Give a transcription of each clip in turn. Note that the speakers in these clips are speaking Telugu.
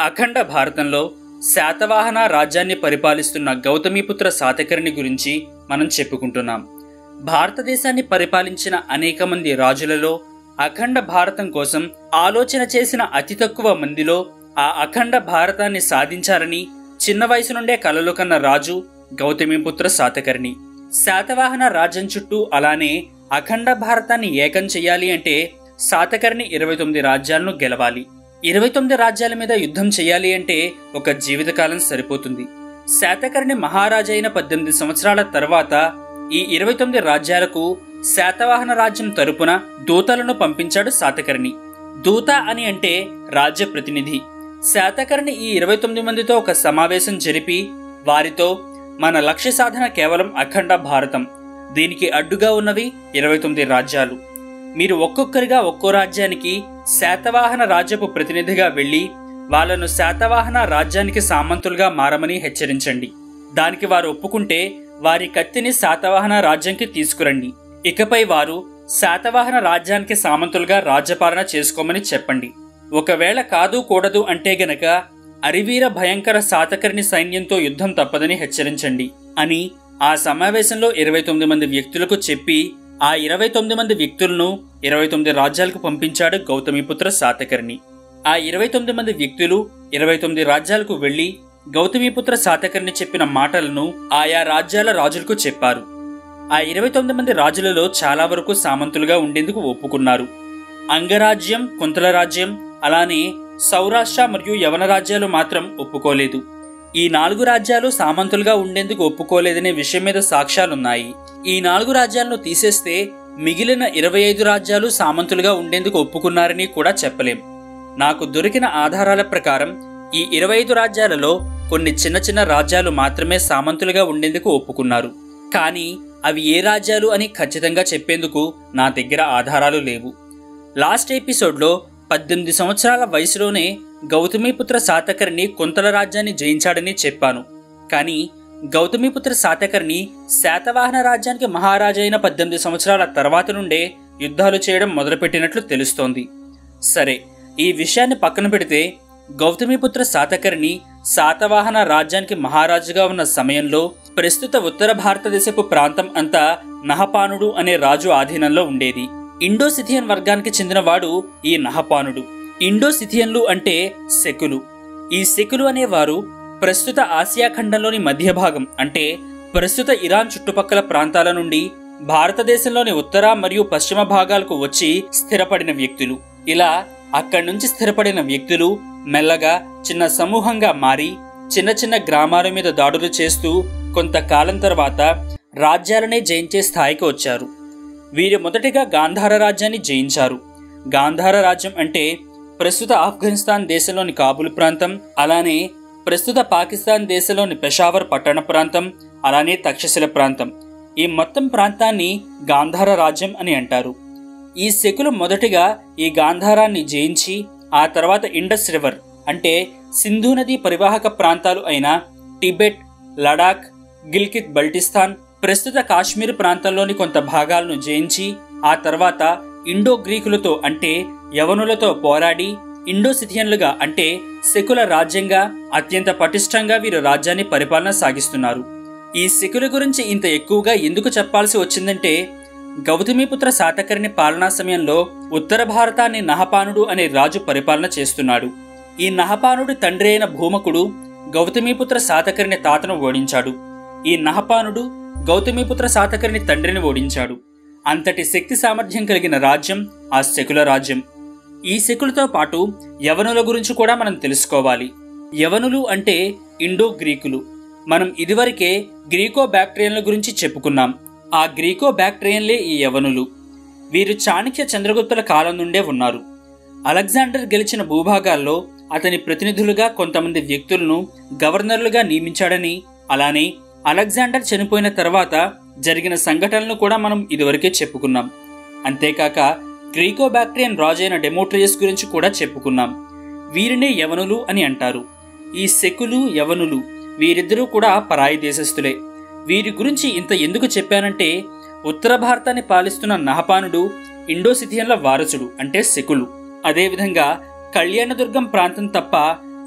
అఖండ భారతంలో శాతవాహన రాజ్యాన్ని పరిపాలిస్తున్న గౌతమిపుత్ర శాతకర్ణి గురించి మనం చెప్పుకుంటున్నాం భారతదేశాన్ని పరిపాలించిన అనేక మంది రాజులలో అఖండ భారతం కోసం ఆలోచన చేసిన అతి తక్కువ మందిలో ఆ అఖండ భారతాన్ని సాధించాలని చిన్న వయసు నుండే కలలు కన్న రాజు గౌతమిపుత్ర శాతకర్ణి శాతవాహన రాజ్యం చుట్టూ అలానే అఖండ భారతాన్ని ఏకం చెయ్యాలి అంటే శాతకర్ణి ఇరవై తొమ్మిది రాజ్యాలను గెలవాలి ఇరవై తొమ్మిది రాజ్యాల మీద యుద్ధం చేయాలి అంటే ఒక జీవితకాలం సరిపోతుంది శాతకర్ణి మహారాజు అయిన పద్దెనిమిది సంవత్సరాల తర్వాత ఈ ఇరవై తొమ్మిది రాజ్యాలకు శాతవాహన రాజ్యం తరపున దూతలను పంపించాడు శాతకర్ణి దూత అని అంటే రాజ్య ప్రతినిధి శాతకర్ణి ఈ ఇరవై తొమ్మిది మందితో ఒక సమావేశం జరిపి వారితో మన లక్ష్య సాధన కేవలం అఖండ భారతం దీనికి అడ్డుగా ఉన్నవి ఇరవై తొమ్మిది రాజ్యాలు మీరు ఒక్కొక్కరిగా ఒక్కో రాజ్యానికి శాతవాహన రాజ్యపు ప్రతినిధిగా వెళ్లి వాళ్ళను శాతవాహన రాజ్యానికి సామంతులుగా మారమని హెచ్చరించండి దానికి వారు ఒప్పుకుంటే వారి కత్తిని శాతవాహన రాజ్యానికి తీసుకురండి ఇకపై వారు శాతవాహన రాజ్యానికి సామంతులుగా రాజ్యపాలన చేసుకోమని చెప్పండి ఒకవేళ కాదు కూడదు అంటే గనక అరివీర భయంకర శాతకర్ణి సైన్యంతో యుద్ధం తప్పదని హెచ్చరించండి అని ఆ సమావేశంలో ఇరవై తొమ్మిది మంది వ్యక్తులకు చెప్పి ఆ ఇరవై తొమ్మిది మంది వ్యక్తులను ఇరవై తొమ్మిది రాజ్యాలకు పంపించాడు గౌతమిపుత్ర శాతకర్ణి ఆ ఇరవై తొమ్మిది మంది వ్యక్తులు ఇరవై తొమ్మిది రాజ్యాలకు వెళ్లి గౌతమిపుత్ర శాతకర్ణి చెప్పిన మాటలను ఆయా రాజ్యాల రాజులకు చెప్పారు ఆ ఇరవై తొమ్మిది మంది రాజులలో చాలా వరకు సామంతులుగా ఉండేందుకు ఒప్పుకున్నారు అంగరాజ్యం కుంతల రాజ్యం అలానే సౌరాష్ట్ర మరియు యవన రాజ్యాలు మాత్రం ఒప్పుకోలేదు ఈ నాలుగు రాజ్యాలు సామంతులుగా ఉండేందుకు ఒప్పుకోలేదనే విషయం మీద సాక్ష్యాలున్నాయి ఈ నాలుగు రాజ్యాలను తీసేస్తే మిగిలిన ఇరవై ఐదు రాజ్యాలు సామంతులుగా ఉండేందుకు ఒప్పుకున్నారని కూడా చెప్పలేం నాకు దొరికిన ఆధారాల ప్రకారం ఈ ఇరవై ఐదు రాజ్యాలలో కొన్ని చిన్న చిన్న రాజ్యాలు మాత్రమే సామంతులుగా ఉండేందుకు ఒప్పుకున్నారు కానీ అవి ఏ రాజ్యాలు అని ఖచ్చితంగా చెప్పేందుకు నా దగ్గర ఆధారాలు లేవు లాస్ట్ ఎపిసోడ్లో పద్దెనిమిది సంవత్సరాల వయసులోనే గౌతమిపుత్ర శాతకర్ణి కొంతల రాజ్యాన్ని జయించాడని చెప్పాను కానీ గౌతమిపుత్ర శాతకర్ణి శాతవాహన రాజ్యానికి మహారాజు అయిన పద్దెనిమిది సంవత్సరాల తర్వాత నుండే యుద్ధాలు చేయడం మొదలుపెట్టినట్లు తెలుస్తోంది సరే ఈ విషయాన్ని పక్కన పెడితే గౌతమిపుత్ర శాతకర్ణి శాతవాహన రాజ్యానికి మహారాజుగా ఉన్న సమయంలో ప్రస్తుత ఉత్తర భారతదేశపు ప్రాంతం అంతా నహపానుడు అనే రాజు ఆధీనంలో ఉండేది ఇండోసిథియన్ వర్గానికి చెందినవాడు ఈ నహపానుడు ఇండోసిథియన్లు అంటే శకులు ఈ శకులు అనేవారు ప్రస్తుత ఆసియా ఖండంలోని మధ్య భాగం అంటే ప్రస్తుత ఇరాన్ చుట్టుపక్కల ప్రాంతాల నుండి భారతదేశంలోని ఉత్తర మరియు పశ్చిమ భాగాలకు వచ్చి స్థిరపడిన వ్యక్తులు ఇలా అక్కడి నుంచి స్థిరపడిన వ్యక్తులు మెల్లగా చిన్న సమూహంగా మారి చిన్న చిన్న గ్రామాల మీద దాడులు చేస్తూ కొంతకాలం తర్వాత రాజ్యాలనే జయించే స్థాయికి వచ్చారు వీరు మొదటిగా గాంధార రాజ్యాన్ని జయించారు గాంధార రాజ్యం అంటే ప్రస్తుత ఆఫ్ఘనిస్తాన్ దేశంలోని కాబుల్ ప్రాంతం అలానే ప్రస్తుత పాకిస్తాన్ దేశంలోని పెషావర్ పట్టణ ప్రాంతం అలానే తక్షశిల ప్రాంతం ఈ మొత్తం ప్రాంతాన్ని గాంధార రాజ్యం అని అంటారు ఈ శకులు మొదటిగా ఈ గాంధారాన్ని జయించి ఆ తర్వాత ఇండస్ రివర్ అంటే సింధు నది పరివాహక ప్రాంతాలు అయిన టిబెట్ లడాక్ గిల్కిత్ బల్టిస్తాన్ ప్రస్తుత కాశ్మీర్ ప్రాంతంలోని కొంత భాగాలను జయించి ఆ తర్వాత ఇండో గ్రీకులతో అంటే యవనులతో పోరాడి ఇండోసిథియన్లుగా అంటే శకుల రాజ్యంగా అత్యంత పటిష్టంగా వీరు రాజ్యాన్ని పరిపాలన సాగిస్తున్నారు ఈ శకుల గురించి ఇంత ఎక్కువగా ఎందుకు చెప్పాల్సి వచ్చిందంటే గౌతమిపుత్ర శాతకర్ణి పాలనా సమయంలో ఉత్తర భారతాన్ని నహపానుడు అనే రాజు పరిపాలన చేస్తున్నాడు ఈ నహపానుడి తండ్రి అయిన భూమకుడు గౌతమిపుత్ర శాతకర్ణి తాతను ఓడించాడు ఈ నహపానుడు గౌతమిపుత్ర శాతకర్ణి తండ్రిని ఓడించాడు అంతటి శక్తి సామర్థ్యం కలిగిన రాజ్యం ఆ శకుల రాజ్యం ఈ శకులతో పాటు యవనుల గురించి కూడా మనం తెలుసుకోవాలి యవనులు అంటే ఇండో గ్రీకులు మనం ఇదివరకే గ్రీకో బ్యాక్టీరియన్ల గురించి చెప్పుకున్నాం ఆ గ్రీకో బ్యాక్టీరియన్లే ఈ యవనులు వీరు చాణక్య చంద్రగుప్తుల కాలం నుండే ఉన్నారు అలెగ్జాండర్ గెలిచిన భూభాగాల్లో అతని ప్రతినిధులుగా కొంతమంది వ్యక్తులను గవర్నర్లుగా నియమించాడని అలానే అలెగ్జాండర్ చనిపోయిన తర్వాత జరిగిన సంఘటనలను కూడా మనం ఇదివరకే చెప్పుకున్నాం అంతేకాక గ్రీకో బ్యాక్టీరియన్ రాజైన డెమోట్రియస్ గురించి కూడా చెప్పుకున్నాం వీరినే యవనులు అని అంటారు ఈ శకులు యవనులు వీరిద్దరూ కూడా పరాయి దేశస్థులే వీరి గురించి ఇంత ఎందుకు చెప్పానంటే ఉత్తర భారతాన్ని పాలిస్తున్న నహపానుడు ఇండోసిథియన్ల వారసుడు అంటే శకులు అదేవిధంగా కళ్యాణదుర్గం ప్రాంతం తప్ప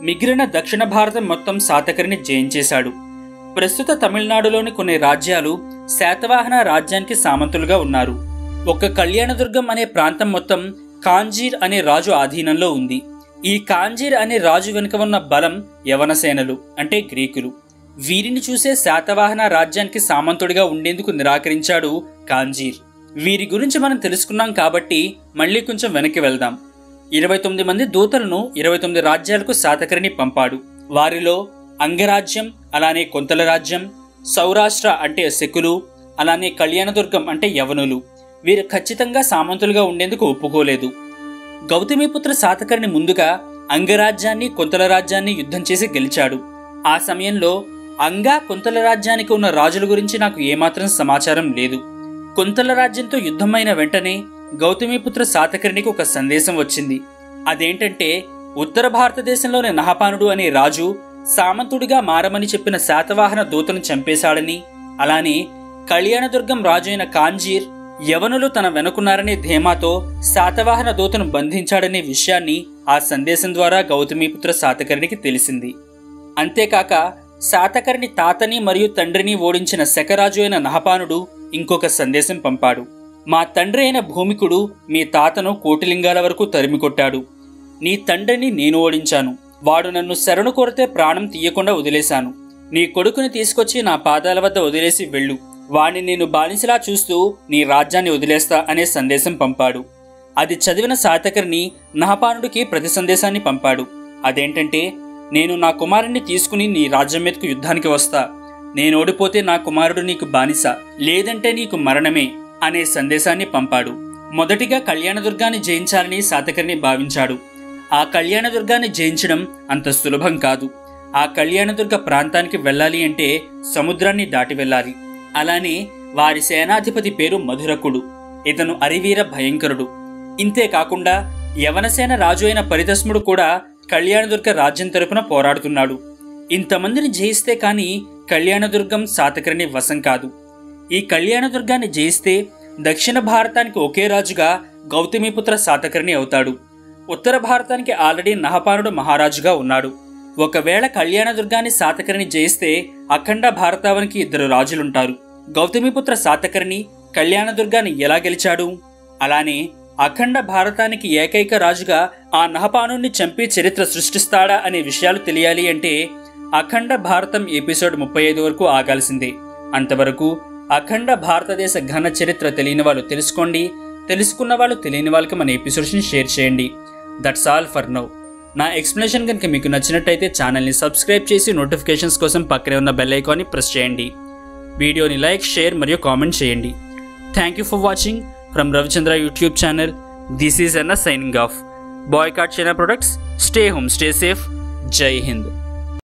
మిగిలిన దక్షిణ భారతం మొత్తం శాతకర్ణి జయించేశాడు ప్రస్తుత తమిళనాడులోని కొన్ని రాజ్యాలు శాతవాహన రాజ్యానికి సామంతులుగా ఉన్నారు ఒక కళ్యాణదుర్గం అనే ప్రాంతం మొత్తం కాంజీర్ అనే రాజు ఆధీనంలో ఉంది ఈ కాంజీర్ అనే రాజు వెనుక ఉన్న బలం యవనసేనలు అంటే గ్రీకులు వీరిని చూసే శాతవాహన రాజ్యానికి సామంతుడిగా ఉండేందుకు నిరాకరించాడు కాంజీర్ వీరి గురించి మనం తెలుసుకున్నాం కాబట్టి మళ్ళీ కొంచెం వెనక్కి వెళ్దాం ఇరవై తొమ్మిది మంది దూతలను ఇరవై తొమ్మిది రాజ్యాలకు శాతకర్ణి పంపాడు వారిలో అంగరాజ్యం అలానే కొంతల రాజ్యం సౌరాష్ట్ర అంటే శకులు అలానే కళ్యాణదుర్గం అంటే యవనులు వీరు ఖచ్చితంగా సామంతులుగా ఉండేందుకు ఒప్పుకోలేదు గౌతమిపుత్ర శాతకర్ణి ముందుగా అంగరాజ్యాన్ని కొంతల రాజ్యాన్ని యుద్ధం చేసి గెలిచాడు ఆ సమయంలో అంగా కొంతల రాజ్యానికి ఉన్న రాజుల గురించి నాకు ఏమాత్రం సమాచారం లేదు కొంతల రాజ్యంతో యుద్ధమైన వెంటనే గౌతమిపుత్ర శాతకర్ణికి ఒక సందేశం వచ్చింది అదేంటంటే ఉత్తర భారతదేశంలోని నహపానుడు అనే రాజు సామంతుడిగా మారమని చెప్పిన శాతవాహన దూతను చంపేశాడని అలానే కళ్యాణదుర్గం రాజు అయిన కాంజీర్ యవనులు తన వెనుకున్నారనే ధీమాతో శాతవాహన దూతను బంధించాడనే విషయాన్ని ఆ సందేశం ద్వారా గౌతమిపుత్ర శాతకర్ణికి తెలిసింది అంతేకాక శాతకర్ణి తాతని మరియు తండ్రిని ఓడించిన శకరాజు అయిన నహపానుడు ఇంకొక సందేశం పంపాడు మా తండ్రి అయిన భూమికుడు మీ తాతను కోటిలింగాల వరకు తరిమికొట్టాడు నీ తండ్రిని నేను ఓడించాను వాడు నన్ను శరణు కోరితే ప్రాణం తీయకుండా వదిలేశాను నీ కొడుకుని తీసుకొచ్చి నా పాదాల వద్ద వదిలేసి వెళ్ళు వాణ్ణి నేను బానిసలా చూస్తూ నీ రాజ్యాన్ని వదిలేస్తా అనే సందేశం పంపాడు అది చదివిన శాతకర్ణి నహపానుడికి ప్రతి సందేశాన్ని పంపాడు అదేంటంటే నేను నా కుమారుణ్ణి తీసుకుని నీ రాజ్యం మీదకు యుద్ధానికి వస్తా నేను ఓడిపోతే నా కుమారుడు నీకు బానిస లేదంటే నీకు మరణమే అనే సందేశాన్ని పంపాడు మొదటిగా కళ్యాణదుర్గాన్ని జయించాలని శాతకర్ణి భావించాడు ఆ కళ్యాణదుర్గాన్ని జయించడం అంత సులభం కాదు ఆ కళ్యాణదుర్గ ప్రాంతానికి వెళ్ళాలి అంటే సముద్రాన్ని దాటి వెళ్ళాలి అలానే వారి సేనాధిపతి పేరు మధురకుడు ఇతను అరివీర భయంకరుడు ఇంతే కాకుండా యవనసేన రాజు అయిన పరితస్ముడు కూడా కళ్యాణదుర్గ రాజ్యం తరపున పోరాడుతున్నాడు ఇంతమందిని జయిస్తే కాని కళ్యాణదుర్గం శాతకర్ణి వశం కాదు ఈ కళ్యాణదుర్గాన్ని జయిస్తే దక్షిణ భారతానికి ఒకే రాజుగా గౌతమిపుత్ర శాతకర్ణి అవుతాడు ఉత్తర భారతానికి ఆల్రెడీ నహపానుడు మహారాజుగా ఉన్నాడు ఒకవేళ కళ్యాణదుర్గాన్ని శాతకర్ణి జయిస్తే అఖండ భారతావనికి ఇద్దరు రాజులుంటారు గౌతమిపుత్ర శాతకర్ణి కళ్యాణదుర్గాన్ని ఎలా గెలిచాడు అలానే అఖండ భారతానికి ఏకైక రాజుగా ఆ నహపానుణ్ణి చంపి చరిత్ర సృష్టిస్తాడా అనే విషయాలు తెలియాలి అంటే అఖండ భారతం ఎపిసోడ్ ముప్పై ఐదు వరకు ఆగాల్సిందే అంతవరకు అఖండ భారతదేశ ఘన చరిత్ర తెలియని వాళ్ళు తెలుసుకోండి తెలుసుకున్న వాళ్ళు తెలియని వాళ్ళకి మన ఎపిసోడ్స్ని షేర్ చేయండి దట్స్ ఆల్ ఫర్ నౌ నా ఎక్స్ప్లెనేషన్ కనుక మీకు నచ్చినట్టయితే ఛానల్ని సబ్స్క్రైబ్ చేసి నోటిఫికేషన్స్ కోసం పక్కనే ఉన్న బెల్ ఐకాన్ని ప్రెస్ చేయండి వీడియోని లైక్ షేర్ మరియు కామెంట్ చేయండి thank you for watching from Ravichandra YouTube channel this is Anna signing off boycott China products stay home stay safe Jai Hind